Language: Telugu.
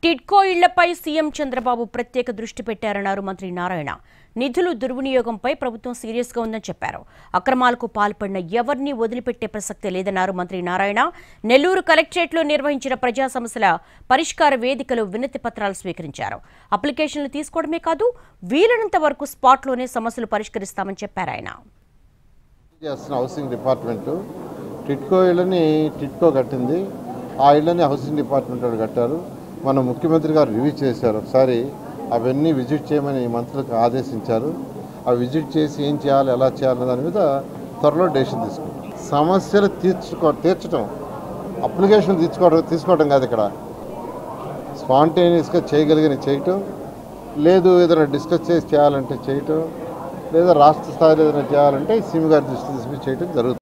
టిడ్కో ఇళ్లపై సీఎం చంద్రబాబు ప్రత్యేక దృష్టి పెట్టారన్నారు మంత్రి నారాయణ నిధులు దుర్వినియోగంపై ప్రభుత్వం సీరియస్గా ఉందని చెప్పారు అక్రమాలకు పాల్పడిన ఎవరిని వదిలిపెట్టే ప్రసక్తే లేదన్నారు మంత్రి నారాయణ నెల్లూరు కలెక్టరేట్లో నిర్వహించిన ప్రజా సమస్యల పరిష్కార వేదికలో వినతి పత్రాలు స్వీకరించారు అప్లికేషన్లు తీసుకోవడమే కాదు వీలైనంత వరకు స్పాట్లోనే సమస్యలు పరిష్కరిస్తామని చెప్పారు ఆయన చేస్తున్న హౌసింగ్ డిపార్ట్మెంటు టిట్కో ఇళ్ళని టిట్కో కట్టింది ఆ ఇళ్ళని హౌసింగ్ డిపార్ట్మెంట్ వాళ్ళు కట్టారు మన ముఖ్యమంత్రి గారు రివ్యూ చేశారు ఒకసారి అవన్నీ విజిట్ చేయమని మంత్రులకు ఆదేశించారు అవి విజిట్ చేసి ఏం చేయాలి ఎలా చేయాలి దాని మీద త్వరలో డెసిషన్ తీసుకుంటాం సమస్యలు తీర్చుకో తీర్చడం అప్లికేషన్ తీసుకోవడం తీసుకోవడం కాదు ఇక్కడ స్పాంటేనియస్గా చేయగలిగిన చేయటం లేదు ఏదైనా డిస్కస్ చేసి చేయాలంటే చేయటం లేదా రాష్ట్ర స్థాయిలో ఏదైనా చేయాలంటే సీఎం గారి దృష్టి తీసుకుని చేయటం జరుగుతుంది